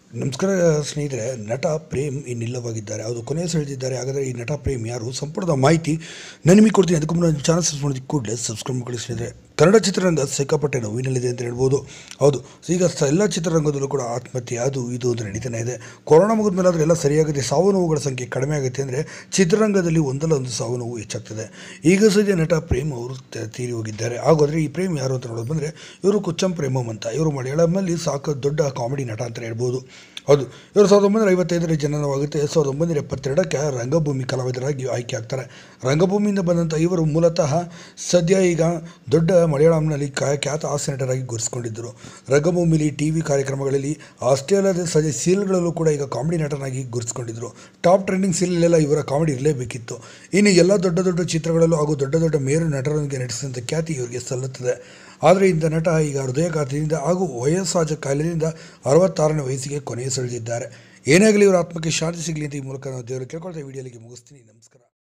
ನಮಸ್ಕಾರ ಸ್ನೇಹಿತರೆ ನಟ ಪ್ರೇಮ್ ಇನ್ನಿಲ್ಲವಾಗಿದ್ದಾರೆ ಅದು ಕೊನೆಯ ಸೆಳೆದಿದ್ದಾರೆ ಹಾಗಾದರೆ ಈ ನಟ ಪ್ರೇಮ್ ಯಾರು ಸಂಪೂರ್ಣ ಮಾಹಿತಿ ನಾನು ನಿಮಗೆ ಕೊಡ್ತೀನಿ ಅದಕ್ಕೂ ಮುನ್ನ ಚಾನಲ್ ಸಬ್ಸ್ಕ್ರೈಬ್ ಮಾಡಿ ಕೂಡಲೇ ಸಬ್ಸ್ಕ್ರೈಬ್ ಮಾಡಿ ಸ್ನೇಹಿತರೆ ಕನ್ನಡ ಚಿತ್ರರಂಗ ಸಿಕ್ಕಾಪಟ್ಟೆ ನೋವಿನಲ್ಲಿದೆ ಅಂತ ಹೇಳ್ಬೋದು ಹೌದು ಈಗ ಸ- ಎಲ್ಲ ಚಿತ್ರರಂಗದಲ್ಲೂ ಕೂಡ ಆತ್ಮಹತ್ಯೆ ಅದು ಇದು ಅಂತ ನಡೀತಾನೆ ಇದೆ ಕೊರೋನಾ ಮುಗಿದ ಮೇಲೆ ಆದರೆ ಎಲ್ಲ ಸರಿಯಾಗುತ್ತೆ ಸಾವು ನೋವುಗಳ ಸಂಖ್ಯೆ ಕಡಿಮೆ ಆಗುತ್ತೆ ಅಂದರೆ ಚಿತ್ರರಂಗದಲ್ಲಿ ಒಂದಲ್ಲ ಒಂದು ಸಾವು ನೋವು ಹೆಚ್ಚಾಗ್ತದೆ ಈಗ ಸದ್ಯ ನಟ ಪ್ರೇಮ್ ಅವರು ತ- ತೀರಿ ಹೋಗಿದ್ದಾರೆ ಹಾಗಾದರೆ ಈ ಪ್ರೇಮ್ ಯಾರು ಅಂತ ನೋಡೋದು ಬಂದರೆ ಇವರು ಕುಚ್ಚಂ ಪ್ರೇಮಂ ಅಂತ ಇವರು ಮಲಯಾಳಂನಲ್ಲಿ ಸಾಕು ದೊಡ್ಡ ಕಾಮಿಡಿ ನಟ ಅಂತ ಹೇಳ್ಬೋದು ಹೌದು ಇವರು ಸಾವಿರದ ಒಂಬೈನೂರ ಐವತ್ತೈದರ ಜನನವಾಗುತ್ತೆ ಸಾವಿರದ ಒಂಬೈನೂರ ಎಪ್ಪತ್ತೆರಡಕ್ಕೆ ರಂಗಭೂಮಿ ಕಲಾವಿದರಾಗಿ ಆಯ್ಕೆ ಆಗ್ತಾರೆ ರಂಗಭೂಮಿಯಿಂದ ಬಂದಂಥ ಇವರು ಮೂಲತಃ ಸದ್ಯ ಈಗ ದೊಡ್ಡ ಮಲಯಾಳಂನಲ್ಲಿ ಕ ಖ್ಯಾತ ಹಾಸ್ಯ ನಟರಾಗಿ ಗುರುತಿಸಿಕೊಂಡಿದ್ದರು ರಂಗಭೂಮಿಲಿ ಟಿ ವಿ ಕಾರ್ಯಕ್ರಮಗಳಲ್ಲಿ ಅಷ್ಟೇ ಅಲ್ಲದೆ ಸದ್ಯ ಸೀರಿಯಲ್ಗಳಲ್ಲೂ ಕೂಡ ಈಗ ಕಾಮಿಡಿ ನಟನಾಗಿ ಗುರುತಿಸಿಕೊಂಡಿದ್ದರು ಟಾಪ್ ಟ್ರೆಂಡಿಂಗ್ ಸೀರಿಯಲ್ಲೆಲ್ಲ ಇವರ ಕಾಮಿಡಿ ಇರಲೇಬೇಕಿತ್ತು ಇನ್ನು ಎಲ್ಲ ದೊಡ್ಡ ದೊಡ್ಡ ಚಿತ್ರಗಳಲ್ಲೂ ಹಾಗೂ ದೊಡ್ಡ ದೊಡ್ಡ ಮೇರು ನಟರೊಂದಿಗೆ ನಟಿಸಿದಂಥ ಖ್ಯಾತಿ ಇವರಿಗೆ ಸಲ್ಲುತ್ತದೆ ಆದರೆ ಇಂಥ ನಟ ಈಗ ಹೃದಯಘಾತದಿಂದ ಹಾಗೂ ವಯಸ್ಸಾದ ಕಾಯಿಲೆಯಿಂದ ಅರವತ್ತಾರನೇ ವಯಸ್ಸಿಗೆ ಕೊನೆಯ ಸೆಳೆದಿದ್ದಾರೆ ಏನೇ ಆಗಲಿ ಇವರ ಆತ್ಮಕ್ಕೆ ಶಾಂತಿ ಸಿಗಲಿ ಅಂತ ಈ ಮೂಲಕ ನಾವು ದೇವರು ಕೇಳ್ಕೊಳ್ತಾ ವಿಡಿಯೋಲಿಗೆ ಮುಗಿಸ್ತೀನಿ ನಮಸ್ಕಾರ